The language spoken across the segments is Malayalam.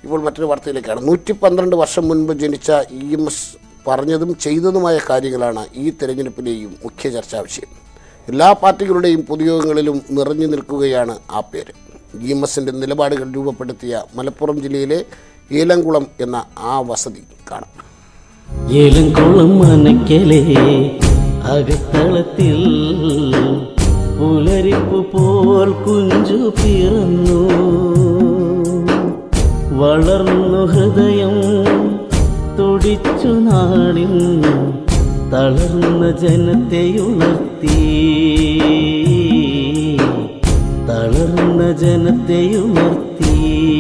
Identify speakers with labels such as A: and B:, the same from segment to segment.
A: ഇപ്പോൾ മറ്റൊരു വാർത്തയിലേക്കാണ് നൂറ്റി പന്ത്രണ്ട് വർഷം മുൻപ് ജനിച്ച ഇ എം എസ് പറഞ്ഞതും ചെയ്തതുമായ കാര്യങ്ങളാണ് ഈ തെരഞ്ഞെടുപ്പിലെയും മുഖ്യ ചർച്ചാ വിഷയം എല്ലാ പാർട്ടികളുടെയും പൊതുയോഗങ്ങളിലും നിറഞ്ഞു നിൽക്കുകയാണ് ആ പേര് ഇ എം എസിൻ്റെ നിലപാടുകൾ രൂപപ്പെടുത്തിയ മലപ്പുറം ജില്ലയിലെ ഏലംകുളം എന്ന ആ വസതി കാണാം
B: ഏലംകുളം മനക്കലേ അകത്തളത്തിൽ പുലരിപ്പ് പോൽ കുഞ്ചു പിറന്നു വളർന്നു ഹൃദയം തുടിച്ചു നാളിൻ തളർന്ന ജനത്തെ ഉണർത്തി തളർന്ന ജനത്തെ ഉണർത്തി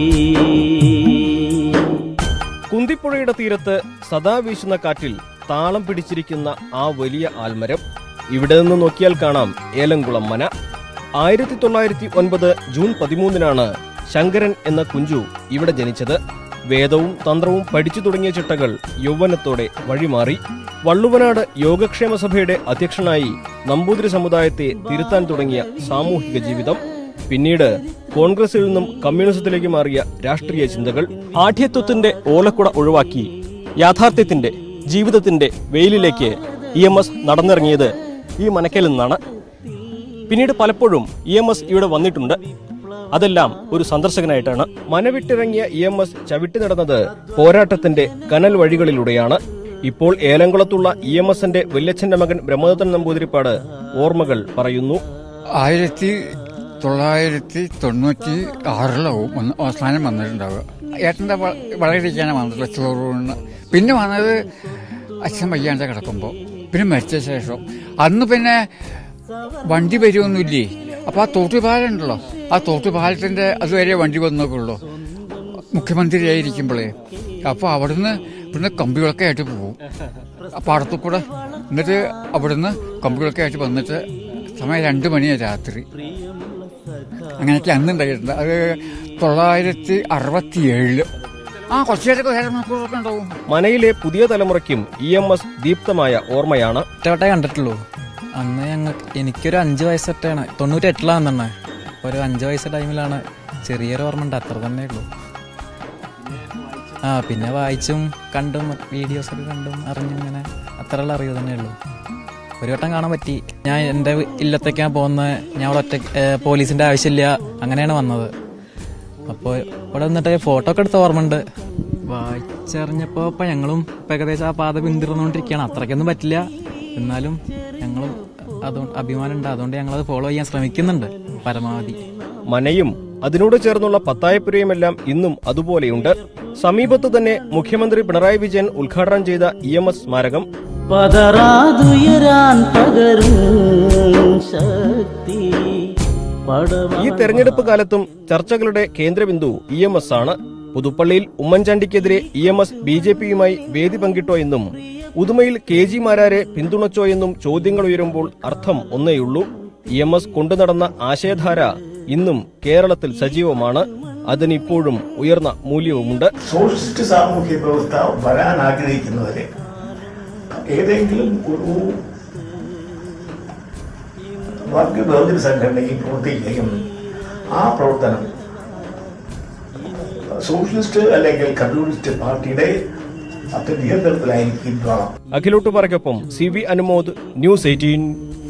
C: കുന്തിപ്പുഴയുടെ തീരത്ത് സദാ വീശുന്ന കാറ്റിൽ താളം പിടിച്ചിരിക്കുന്ന ആ വലിയ ആൽമരം ഇവിടെ നിന്ന് നോക്കിയാൽ കാണാം ഏലംകുളം മന ആയിരത്തി തൊള്ളായിരത്തി ഒൻപത് ജൂൺ പതിമൂന്നിനാണ് ശങ്കരൻ എന്ന കുഞ്ചു ഇവിടെ ജനിച്ചത് വേദവും തന്ത്രവും പഠിച്ചു തുടങ്ങിയ ചിട്ടകൾ യൗവനത്തോടെ വഴിമാറി വള്ളുവനാട് യോഗക്ഷേമ സഭയുടെ അധ്യക്ഷനായി നമ്പൂതിരി സമുദായത്തെ തിരുത്താൻ തുടങ്ങിയ സാമൂഹിക ജീവിതം പിന്നീട് കോൺഗ്രസിൽ നിന്നും കമ്മ്യൂണിസത്തിലേക്ക് മാറിയ രാഷ്ട്രീയ ചിന്തകൾ ആഠ്യത്വത്തിന്റെ ഓലക്കുട ഒഴിവാക്കി യാഥാർത്ഥ്യത്തിന്റെ ജീവിതത്തിന്റെ വെയിലിലേക്ക് ഇ എം എസ് നടന്നിറങ്ങിയത് ഈ മനക്കൽ നിന്നാണ് പിന്നീട് പലപ്പോഴും ഇ എം എസ് ഇവിടെ വന്നിട്ടുണ്ട് അതെല്ലാം ഒരു സന്ദർശകനായിട്ടാണ് മനവിട്ടിറങ്ങിയ ഇ എം എസ് ചവിട്ടി നടന്നത് പോരാട്ടത്തിന്റെ കനൽ വഴികളിലൂടെയാണ് ഇപ്പോൾ ഏലംകുളത്തുള്ള ഇ എം എസിന്റെ വല്യച്ഛന്റെ മകൻ ബ്രഹ്മദത്തൻ നമ്പൂതിരിപ്പാട് ഓർമ്മകൾ പറയുന്നു
D: ആയിരത്തി തൊള്ളായിരത്തി തൊണ്ണൂറ്റി ആറിലാവും വന്ന് അവസാനം വന്നിട്ടുണ്ടാവുക ഏട്ടൻ്റെ വളരെയിരിക്കാനാണ് വന്നിട്ടുള്ള ചോറൂണ് പിന്നെ വന്നത് അച്ഛൻ വയ്യാണ്ട് കിടക്കുമ്പോൾ പിന്നെ മരിച്ച ശേഷം അന്ന് പിന്നെ വണ്ടി വരുമൊന്നുമില്ലേ അപ്പോൾ ആ തോട്ടുപാലം ഉണ്ടല്ലോ ആ തോട്ടുപാലത്തിൻ്റെ അതുവരെ വണ്ടി വന്നോക്കുള്ളൂ മുഖ്യമന്ത്രിയായിരിക്കുമ്പോഴേ അപ്പോൾ അവിടുന്ന് ഇവിടുന്ന് കമ്പികളൊക്കെ ആയിട്ട് പോകും ആ പാടത്തു കൂടെ എന്നിട്ട് അവിടുന്ന് കമ്പികളൊക്കെ ആയിട്ട് വന്നിട്ട് സമയം രണ്ട് മണിയാണ് രാത്രി അങ്ങനെയൊക്കെ അന്ന് ഉണ്ടായിട്ടുണ്ട് അത് തൊള്ളായിരത്തി അറുപത്തി ഏഴില് ആ കുറച്ച് നേരമൊക്കെ ഏഴ് മണിക്കൂറൊക്കെ ഉണ്ടാവും
C: മനയിലെ പുതിയ തലമുറയ്ക്കും ഇ എം എസ് ദീപ്തമായ ഓർമ്മയാണ്
E: ഒറ്റവട്ടേ കണ്ടിട്ടുള്ളൂ അന്ന് ഞങ്ങൾക്ക് എനിക്കൊരു അഞ്ച് വയസ്സൊറ്റാണ് തൊണ്ണൂറ്റെട്ടിലാണ് തന്നെ ഒരു അഞ്ച് വയസ്സ് ടൈമിലാണ് ചെറിയൊരു ഓർമ്മ ഉണ്ട് അത്ര തന്നെ ഉള്ളൂ ആ പിന്നെ വായിച്ചും കണ്ടും വീഡിയോസൊക്കെ കണ്ടും അറിഞ്ഞും ഇങ്ങനെ അത്രയുള്ള അറിവ് തന്നെ ഉള്ളൂ ഒരു വട്ടം കാണാൻ പറ്റി ഞാൻ എൻ്റെ ഇല്ലത്തേക്കാണ് പോകുന്നത് ഞാൻ അവിടെ ഒറ്റ പോലീസിൻ്റെ ആവശ്യമില്ല അങ്ങനെയാണ് വന്നത് അപ്പോൾ ഇവിടെ വന്നിട്ട് ഫോട്ടോ ഒക്കെ എടുത്ത ഓർമ്മയുണ്ട് വായിച്ചറിഞ്ഞപ്പോൾ ഇപ്പം ഞങ്ങളും ഇപ്പം ഏകദേശം ആ പാത പിന്തുടർന്നുകൊണ്ടിരിക്കുകയാണ് അത്രയ്ക്കൊന്നും പറ്റില്ല എന്നാലും ഞങ്ങളും അതുകൊണ്ട് അഭിമാനമുണ്ട് അതുകൊണ്ട് ഞങ്ങളത് ഫോളോ ചെയ്യാൻ ശ്രമിക്കുന്നുണ്ട് പരമാവധി
C: മനയും അതിനോട് ചേർന്നുള്ള പത്തായപ്പുരയുമെല്ലാം ഇന്നും അതുപോലെയുണ്ട് സമീപത്ത് തന്നെ മുഖ്യമന്ത്രി പിണറായി വിജയൻ ഉദ്ഘാടനം ചെയ്ത ഇ എം എസ് സ്മാരകം
B: പതറാതുയരാൻ പകരും ശക്തി
C: ഈ തെരഞ്ഞെടുപ്പ് കാലത്തും ചർച്ചകളുടെ കേന്ദ്രബിന്ദു ഇ എം എസ് ആണ് പുതുപ്പള്ളിയിൽ ഉമ്മൻചാണ്ടിക്കെതിരെ E M S B J പിയുമായി വേദി പങ്കിട്ടോ എന്നും ഉദുമയിൽ കെ ജി മാരാരെ പിന്തുണച്ചോ എന്നും ചോദ്യങ്ങൾ ഉയരുമ്പോൾ അർത്ഥം ഒന്നേയുള്ളൂ ഇ എം എസ് കൊണ്ടുനടന്ന ആശയധാര ഇന്നും കേരളത്തിൽ സജീവമാണ് അതിനിപ്പോഴും ഉയർന്ന മൂല്യവുമുണ്ട്
F: സോഷ്യലിസ്റ്റ് സാമൂഹ്യ വ്യവസ്ഥ വരാൻ ആഗ്രഹിക്കുന്നവരെ ഏതെങ്കിലും ഒരു വർഗ വേർതിരി സംഘടനയിൽ പ്രവർത്തിക്കുകയും ആ പ്രവർത്തനം സോഷ്യലിസ്റ്റ് അല്ലെങ്കിൽ കമ്മ്യൂണിസ്റ്റ് പാർട്ടിയുടെ അത്ര നിയന്ത്രണത്തിലായിരിക്കും വേണം
C: അഖിലോട്ടുപാറയ്ക്കൊപ്പം C V Anumod news eighteen